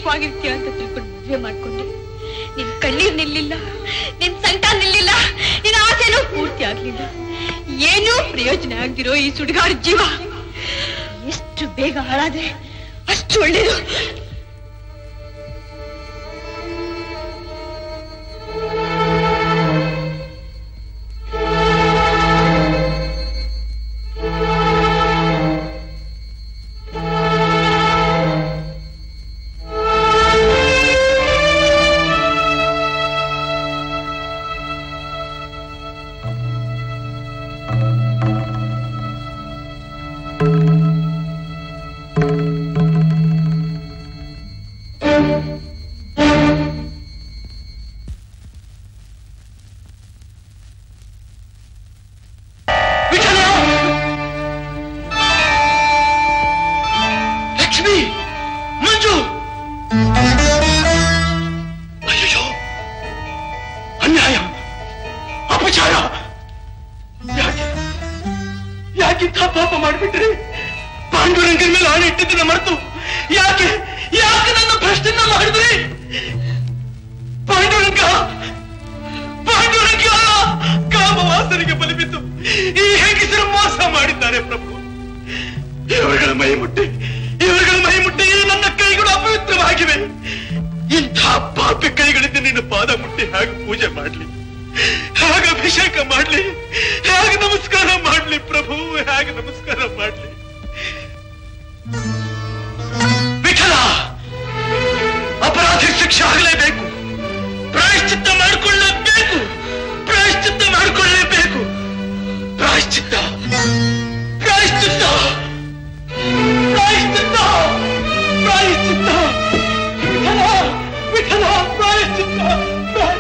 ಸುಖವಾಗಿರ್ತೀಯ ಅಂತ ತಿಳ್ಕೊಂಡು ಮದ್ವೆ ಮಾಡ್ಕೊಂಡೆ ನಿನ್ ಕಣ್ಣೀರ್ ನಿಲ್ಲಿಲ್ಲ ನಿನ್ ಸಂಕಟ ನಿಲ್ಲಿಲ್ಲ ನಿನ್ ಆಸೆನೂ ಪೂರ್ತಿ ಆಗ್ಲಿಲ್ಲ ಏನೂ ಪ್ರಯೋಜನ ಆಗ್ದಿರೋ ಈ ಸುಡುಗಾರ ಜೀವ ಎಷ್ಟು ಬೇಗ ಹಾಳಾದ್ರೆ ಅಷ್ಟು ಒಳ್ಳೇದು ಲಕ್ಷ್ಮಿ ಮಂಜು ಅಯ್ಯೋ ಅನ್ಯಾಯ ಅಪಚಾರ ಯಾಕೆ ಯಾಕಿಂತ ಪಾಪ ಮಾಡ್ಬಿಟ್ರಿ ಪಾಂಡುರಂಗನ ಮೇಲೆ ಆಣೆ ಇಟ್ಟಿದ್ದನ್ನ ಮರೆತು ಯಾಕೆ ಯಾಕೆ ನನ್ನ ಪ್ರಶ್ನೆನ ಮಾಡಿದ್ರಿ ಪಾಂಡುರಂಗ ಪಾಂಡುರಂಗ ಕಾಮವಾಸನಿಗೆ ಬಲಿಬಿದ್ದು ಈ ಹೆಂಗಸರು ಮೋಸ ಮಾಡಿದ್ದಾರೆ ಪ್ರಭು ಇವರುಗಳ ಮೈ ಮುಟ್ಟಿ ಇವರುಗಳ ಮೈ ಮುಟ್ಟಿ ಈ ನನ್ನ ಕೈಗಳು ಅಪವಿತ್ರವಾಗಿವೆ ಇಂಥ ಪಾಪಿ ಕೈಗಳಿಂದ ನಿನ್ನ ಪಾದ ಮುಟ್ಟಿ ಹೇಗೆ ಪೂಜೆ ಮಾಡ್ಲಿ ಹೇಗೆ ಅಭಿಷೇಕ ಮಾಡ್ಲಿ ಹೇಗೆ ನಮಸ್ಕಾರ ಮಾಡ್ಲಿ ಪ್ರಭು ಹೇಗೆ ನಮಸ್ಕಾರ ಮಾಡ್ಲಿ ವಿಠಲ ಅಪರಾಧಿ ಶಿಕ್ಷೆ ಆಗಲೇಬೇಕು ಪ್ರಾಯಶ್ಚಿತ್ತ ಮಾಡಿಕೊಳ್ಳಲೇಬೇಕು ಪ್ರಾಯಶ್ಚಿತ್ತ ಮಾಡಿಕೊಳ್ಳಲೇಬೇಕು ಪ್ರಾಯಶ್ಚಿತ್ತ ಪ್ರಾಯಶ್ಚಿತ್ತ ಪ್ರಾಯಶ್ಚಿತ್ತ ಪ್ರಾಯಶ್ಚಿತ್ತ ವಿಠಲ ವಿಠಲ ಪ್ರಾಯಶ್ಚಿತ್ತ ಪ್ರಾಯ-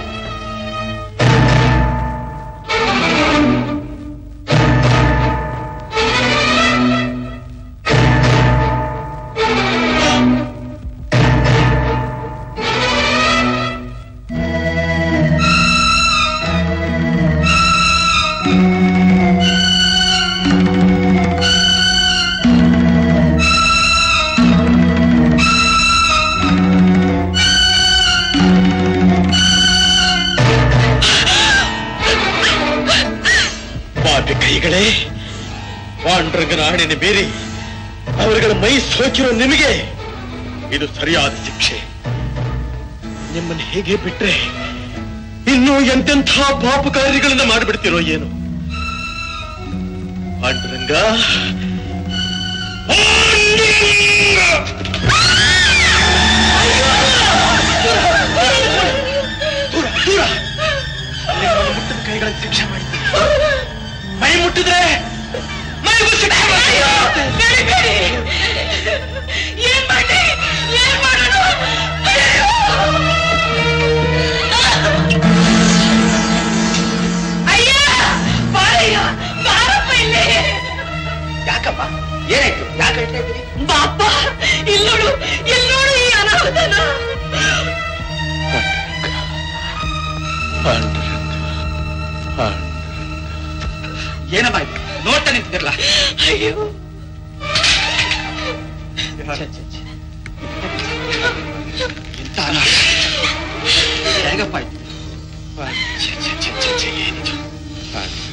ಪಾಪಿ ಕೈಗಳೇ ಪಾಂಡುರಂಗನ ಆಣೆನೆ ಬೇರೆ ಅವರುಗಳ ಮೈ ಸೋಕಿರೋ ನಿಮಗೆ ಇದು ಸರಿಯಾದ ಶಿಕ್ಷೆ ನಿಮ್ಮನ್ನು ಹೇಗೆ ಬಿಟ್ರೆ ಇನ್ನು ಎಂತೆಂಥ ಪಾಪ ಕಾರ್ಯಗಳನ್ನ ಮಾಡಿಬಿಡ್ತಿರೋ ಏನು ಪಾಂಡುರಂಗ ದೂರ ದೂರ ನಿಮ್ಮನ್ನು ಮುಟ್ಟಿದ ಕೈಗಳನ್ನು ಶಿಕ್ಷೆ ಮಾಡಿ ಮೈ ಮುಟ್ಟಿದ್ರೆ ಮೈಗೂ ಶಿಕ್ಷೆ ಮಾಡಿ ಏನ್ ಮಾಡಿ ಏನ್ ಮಾಡೋಣ ಅಯ್ಯ ಬಾರಯ್ಯ ಬಾರಪ್ಪ ಇಲ್ಲಿ ಯಾಕಪ್ಪ ಏನಾಯ್ತು ಯಾಕೆ ಹೇಳ್ತಾ ಇದ್ದೀರಿ ಬಾಪ ಇಲ್ಲೋಡು ಇಲ್ಲೋಡು ಈ ಅನಾಹುತನ ಏನಮ್ಮ ಇದು ನೋಡ್ತಾ ನಿಂತಿದ್ರಲ್ಲ ಅಯ್ಯೋ ಎಂತ ಅನಾಥ. ಹೇಗಪ್ಪ ಇದು ಛೆ, ಛೆ, ಛೆ, ಛೆ, ಛೆ, ಏನಿದು?